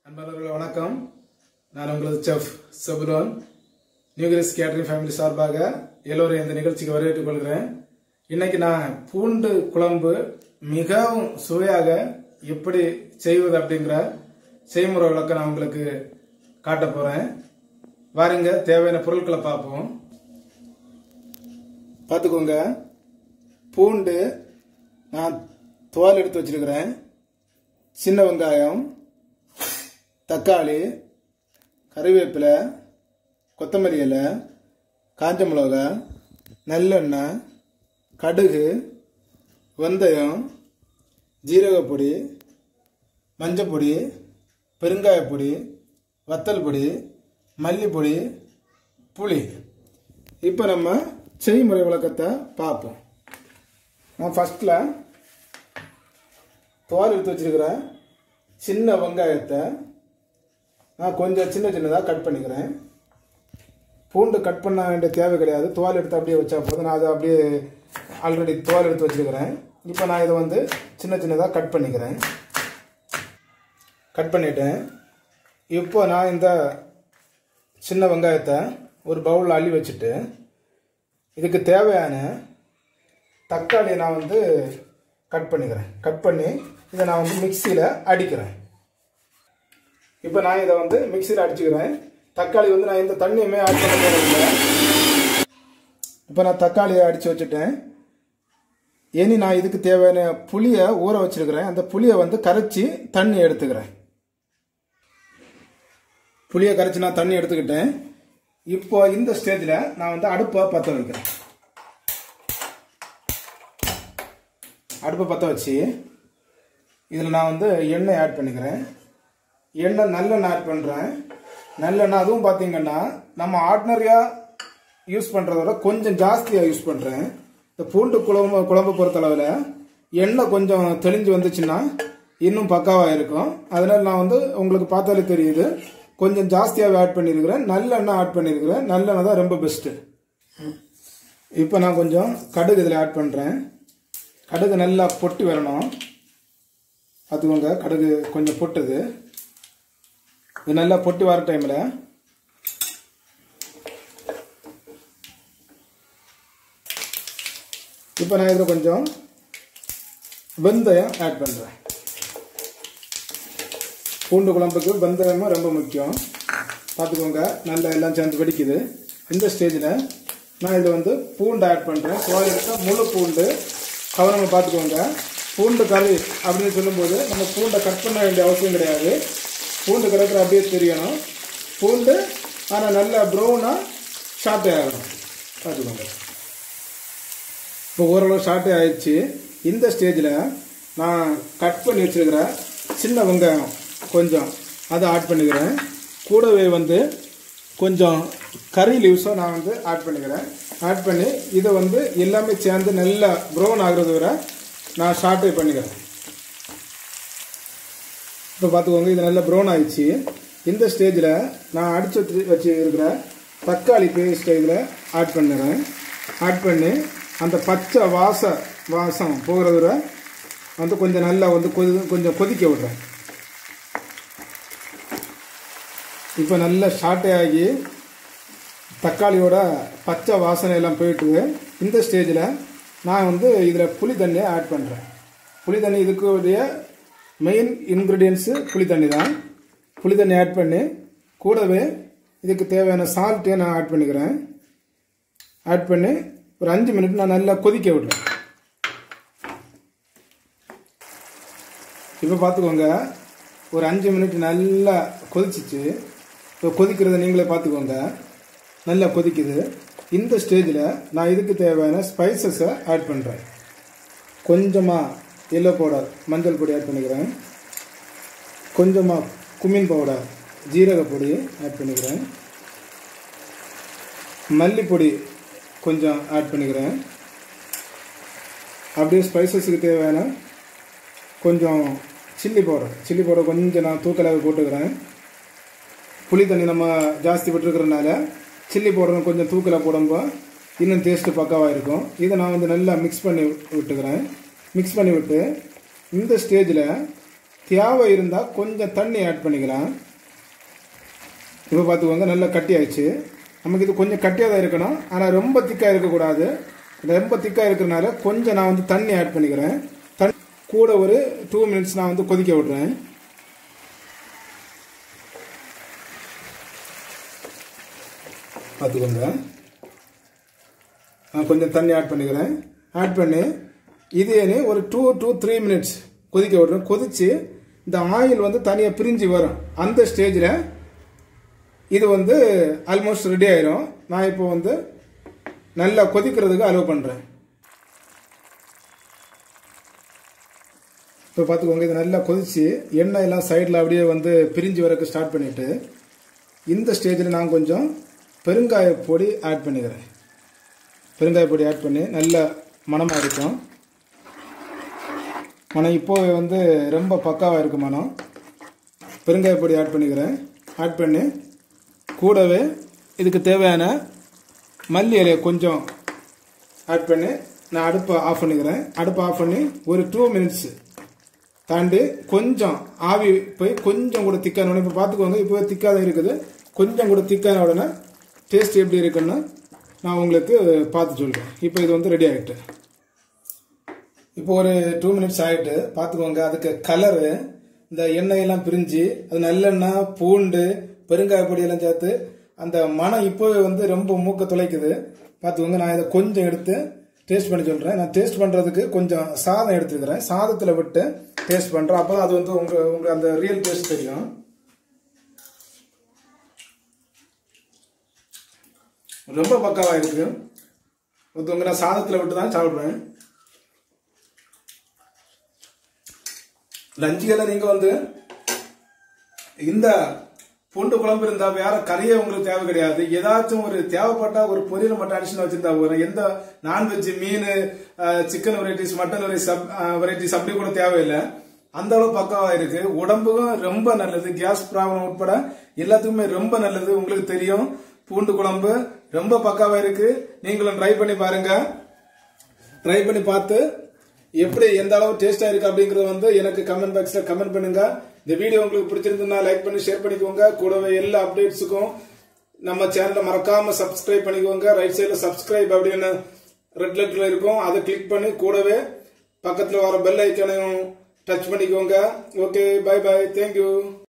அன்பானவர்களே வணக்கம் நான் உங்களது செஃப் செபுலோன் நியூகிரிஸ் கேட்டரிங் ஃபேமிலி சார்பாக எல்லோரையும் இந்த நிகழ்ச்சிக்கு வரவேற்றுக் கொள்கிறேன் இன்னைக்கு நான் பூண்டு குழம்பு மிகவும் சுவையாக எப்படி செய்வது அப்படிங்கிற செய்முறை விளக்கம் நான் உங்களுக்கு காட்ட போறேன் வாருங்க தேவையான பொருட்களை பார்ப்போம் பார்த்துக்கோங்க பூண்டு நான் தோல் எடுத்து வச்சிருக்கிறேன் சின்ன வெங்காயம் தக்காளி கறிவேப்பிலை கொத்தமல்லி இலை காஞ்ச மிளகா நல்லெண்ணெய் கடுகு வெந்தயம் ஜீரகப்பொடி மஞ்சப்பொடி பெருங்காயப்பொடி வத்தல் பொடி மல்லிப்பொடி புளி இப்போ நம்ம செய்முறை விளக்கத்தை பார்ப்போம் நான் ஃபஸ்ட்டில் தோல் எடுத்து வச்சிருக்கிறேன் சின்ன வெங்காயத்தை நான் கொஞ்சம் சின்ன சின்னதாக கட் பண்ணிக்கிறேன் பூண்டு கட் பண்ண வேண்டிய தேவை கிடையாது தோல் எடுத்து அப்படியே வச்சா போதும் நான் அதை அப்படியே ஆல்ரெடி தோல் எடுத்து வச்சிருக்கிறேன் இப்போ நான் இதை வந்து சின்ன சின்னதாக கட் பண்ணிக்கிறேன் கட் பண்ணிட்டேன் இப்போ நான் இந்த சின்ன வெங்காயத்தை ஒரு பவுலில் அள்ளி வச்சுட்டு இதுக்கு தேவையான தக்காளியை நான் வந்து கட் பண்ணிக்கிறேன் கட் பண்ணி இதை நான் வந்து மிக்சியில் அடிக்கிறேன் இப்போ நான் இதை வந்து மிக்சியில் அடிச்சுக்கிறேன் தக்காளி வந்து நான் இந்த தண்ணியுமே ஆட் பண்ண போகிறதில்ல இப்போ நான் தக்காளியை அடித்து வச்சுட்டேன் இனி நான் இதுக்கு தேவையான புளியை ஊற வச்சிருக்கிறேன் அந்த புளியை வந்து கரைச்சி தண்ணி எடுத்துக்கிறேன் புளியை கரைச்சி நான் தண்ணி எடுத்துக்கிட்டேன் இப்போ இந்த ஸ்டேஜில் நான் வந்து அடுப்பை பற்ற வைக்கிறேன் அடுப்பை பற்ற வச்சு இதில் நான் வந்து எண்ணெய் ஆட் பண்ணிக்கிறேன் எண்ணெய் நல்லெண்ணெய் ஆட் பண்ணுறேன் நல்லெண்ணெய் அதுவும் பார்த்தீங்கன்னா நம்ம ஆர்டினரியாக யூஸ் பண்ணுறத விட கொஞ்சம் ஜாஸ்தியாக யூஸ் பண்ணுறேன் இந்த பூண்டு குழம்பு குழம்பு பொறுத்தளவில் எண்ணெய் கொஞ்சம் தெளிஞ்சு வந்துச்சுன்னா இன்னும் பக்காவாக இருக்கும் அதனால் நான் வந்து உங்களுக்கு பார்த்தாலே தெரியுது கொஞ்சம் ஜாஸ்தியாகவே ஆட் பண்ணியிருக்கிறேன் நல்லெண்ணெய் ஆட் பண்ணியிருக்கிறேன் நல்லெண்ணெய் தான் ரொம்ப பெஸ்ட்டு இப்போ நான் கொஞ்சம் கடுகு இதில் ஆட் பண்ணுறேன் கடுகு நல்லா பொட்டி வரணும் பார்த்துக்கோங்க கடுகு கொஞ்சம் பொட்டுது இது நல்லா பொட்டி வர டைமில் இப்போ நான் இதில் கொஞ்சம் வெந்தயம் ஆட் பண்ணுறேன் பூண்டு குழம்புக்கு வெந்தயமும் ரொம்ப முக்கியம் பார்த்துக்கோங்க நல்லா எல்லாம் சேர்ந்து வெடிக்குது இந்த ஸ்டேஜில் நான் இதில் வந்து பூண்டு ஆட் பண்ணுறேன் கோயிலுக்கு முழு பூண்டு கவனமாக பார்த்துக்கோங்க பூண்டு கறி அப்படின்னு சொல்லும்போது நம்ம பூண்டை கட் பண்ண வேண்டிய அவசியம் கிடையாது பூண்டு கிடக்கிற அப்படியே தெரியணும் பூண்டு ஆனால் நல்லா ப்ரௌனாக ஷார்ட்டே ஆகணும் பார்த்துக்கோங்க இப்போ ஓரளவு ஷார்ட்டே ஆயிடுச்சு இந்த ஸ்டேஜில் நான் கட் பண்ணி வச்சுருக்கிற சின்ன வெங்காயம் கொஞ்சம் அதை ஆட் பண்ணிக்கிறேன் கூடவே வந்து கொஞ்சம் கறி லீவ்ஸும் நான் வந்து ஆட் பண்ணிக்கிறேன் ஆட் பண்ணி இதை வந்து எல்லாமே சேர்ந்து நல்லா ப்ரௌன் ஆகுறது வரை நான் ஷார்ட்டே பண்ணிக்கிறேன் இப்போ பார்த்துக்கோங்க இது நல்லா ப்ரௌன் ஆயிடுச்சு இந்த ஸ்டேஜில் நான் அடித்து வச்சு வச்சு இருக்கிற தக்காளி பேஸ்ட் இதில் ஆட் பண்ணுறேன் ஆட் பண்ணி அந்த பச்சை வாச வாசம் போகிறது வரை வந்து கொஞ்சம் நல்லா வந்து கொதி கொஞ்சம் கொதிக்க விடுறேன் இப்போ நல்லா ஷார்ட்டே ஆகி தக்காளியோட பச்சை வாசனை எல்லாம் போயிட்டு இந்த ஸ்டேஜில் நான் வந்து இதில் புளி தண்ணியை ஆட் பண்ணுறேன் புளி தண்ணி இதுக்குடைய மெயின் இன்க்ரீடியன்ஸு புளி தண்ணி தான் புளி தண்ணி ஆட் பண்ணி கூடவே இதுக்கு தேவையான சால்ட்டையும் நான் ஆட் பண்ணிக்கிறேன் ஆட் பண்ணி ஒரு அஞ்சு மினிட் நான் நல்லா கொதிக்க விடுறேன் இப்போ பார்த்துக்கோங்க ஒரு அஞ்சு மினிட் நல்லா கொதிச்சிச்சு இப்போ கொதிக்கிறத நீங்களே பார்த்துக்கோங்க நல்லா கொதிக்குது இந்த ஸ்டேஜில் நான் இதுக்கு தேவையான ஸ்பைசஸை ஆட் பண்ணுறேன் கொஞ்சமாக எல்லோ பவுடர் மஞ்சள் பொடி ஆட் பண்ணிக்கிறேன் கொஞ்சமாக குமின் பவுடர் ஜீரக பொடி ஆட் பண்ணிக்கிறேன் மல்லிப்பொடி கொஞ்சம் ஆட் பண்ணிக்கிறேன் அப்படியே ஸ்பைசஸுக்கு தேவையான கொஞ்சம் சில்லி பவுடர் சில்லி பவுடர் கொஞ்சம் நான் தூக்கலாக போட்டுக்கிறேன் புளி தண்ணி நம்ம ஜாஸ்தி விட்டுருக்கிறனால சில்லி பவுடர் கொஞ்சம் தூக்கலாக போடும்போது இன்னும் டேஸ்ட்டு பக்காவாக இருக்கும் இதை நான் வந்து நல்லா மிக்ஸ் பண்ணி விட்டுக்கிறேன் மிக்ஸ் பண்ணி விட்டு இந்த ஸ்டேஜில் தேவை இருந்தால் கொஞ்சம் தண்ணி ஆட் பண்ணிக்கலாம் இப்போ பார்த்துக்கோங்க நல்லா கட்டி ஆயிடுச்சு நமக்கு இது கொஞ்சம் கட்டியாக தான் இருக்கணும் ஆனால் ரொம்ப திக்காக இருக்கக்கூடாது ரொம்ப திக்காக இருக்கிறனால கொஞ்சம் நான் வந்து தண்ணி ஆட் பண்ணிக்கிறேன் தண்ணி கூட ஒரு டூ மினிட்ஸ் நான் வந்து கொதிக்க விட்றேன் பார்த்துக்கோங்க நான் கொஞ்சம் தண்ணி ஆட் பண்ணிக்கிறேன் ஆட் பண்ணி இதே ஒரு டூ டூ த்ரீ மினிட்ஸ் கொதிக்க விட்றேன் கொதிச்சு இந்த ஆயில் வந்து தனியாக பிரிஞ்சு வரும் அந்த ஸ்டேஜில் இது வந்து ஆல்மோஸ்ட் ரெடி ஆயிரும் நான் இப்போ வந்து நல்லா கொதிக்கிறதுக்கு அலோவ் பண்ணுறேன் இப்போ பார்த்துக்கோங்க இது நல்லா கொதிச்சு எண்ணெய் எல்லாம் சைடில் அப்படியே வந்து பிரிஞ்சு வரக்கு ஸ்டார்ட் பண்ணிட்டு இந்த ஸ்டேஜில் நான் கொஞ்சம் பெருங்காய பொடி ஆட் பண்ணிக்கிறேன் பெருங்காய பொடி ஆட் பண்ணி நல்ல மணமாக இருக்கும் மனம் இப்போ வந்து ரொம்ப பக்காவாக இருக்கு மனம் பெருங்காய பொடி ஆட் பண்ணிக்கிறேன் ஆட் பண்ணி கூடவே இதுக்கு தேவையான மல்லி இலையை கொஞ்சம் ஆட் பண்ணி நான் அடுப்பை ஆஃப் பண்ணிக்கிறேன் அடுப்பை ஆஃப் பண்ணி ஒரு டூ மினிட்ஸ் தாண்டி கொஞ்சம் ஆவி போய் கொஞ்சம் கூட திக்கான உடனே இப்போ பார்த்துக்கோங்க இப்போ திக்காக இருக்குது கொஞ்சம் கூட திக்கான உடனே டேஸ்ட் எப்படி இருக்குன்னு நான் உங்களுக்கு பார்த்து சொல்கிறேன் இப்போ இது வந்து ரெடி ஆகிட்டு இப்போ ஒரு டூ மினிட்ஸ் ஆகிட்டு பார்த்துக்கோங்க அதுக்கு கலரு இந்த எண்ணெயெல்லாம் பிரிஞ்சு அது நல்லெண்ணெய் பூண்டு பெருங்காய பொடியெல்லாம் சேர்த்து அந்த மனம் இப்போவே வந்து ரொம்ப மூக்க துளைக்குது பார்த்துக்கோங்க நான் இதை கொஞ்சம் எடுத்து டேஸ்ட் பண்ணி சொல்கிறேன் நான் டேஸ்ட் பண்ணுறதுக்கு கொஞ்சம் சாதம் எடுத்துக்கிறேன் சாதத்தில் விட்டு டேஸ்ட் பண்ணுறேன் அப்போ அது வந்து உங்கள் உங்களுக்கு அந்த ரியல் டேஸ்ட் தெரியும் ரொம்ப பக்காவாக இருக்கு ஒருத்தவங்க நான் சாதத்தில் விட்டு தான் சாப்பிடுவேன் லஞ்சுகளை நீங்கள் வந்து இந்த பூண்டு குழம்பு இருந்தா வேற கறியே உங்களுக்கு தேவை கிடையாது ஏதாச்சும் ஒரு தேவைப்பட்டா ஒரு பொரியல் மட்டும் அடிஷன் வச்சிருந்தா போதும் எந்த நான்வெஜ் மீன் சிக்கன் வெரைட்டிஸ் மட்டன் வெரைட்டிஸ் அப்படி கூட தேவையில்லை அந்த அளவு பக்கவா இருக்கு உடம்புக்கும் ரொம்ப நல்லது கேஸ் ப்ராப்ளம் உட்பட எல்லாத்துக்குமே ரொம்ப நல்லது உங்களுக்கு தெரியும் பூண்டு குழம்பு ரொம்ப பக்காவா இருக்கு நீங்களும் ட்ரை பண்ணி பாருங்க ட்ரை பண்ணி பார்த்து எப்படி எந்த அளவு டேஸ்டா இருக்கு அப்படிங்கறது வந்து எனக்கு கமெண்ட் பாக்ஸ்ல கமெண்ட் பண்ணுங்க இந்த வீடியோ உங்களுக்கு பிடிச்சிருந்தா லைக் பண்ணி ஷேர் பண்ணிக்கோங்க கூடவே எல்லா அப்டேட்ஸுக்கும் நம்ம சேனலை மறக்காம சப்ஸ்கிரைப் பண்ணிக்கோங்க ரைட் சைடுல சப்ஸ்கிரைப் அப்படின்னு ரெட் லெட்டர்ல இருக்கும் அதை கிளிக் பண்ணி கூடவே பக்கத்துல வர பெல் ஐக்கனையும் டச் பண்ணிக்கோங்க ஓகே பை பை தேங்க்யூ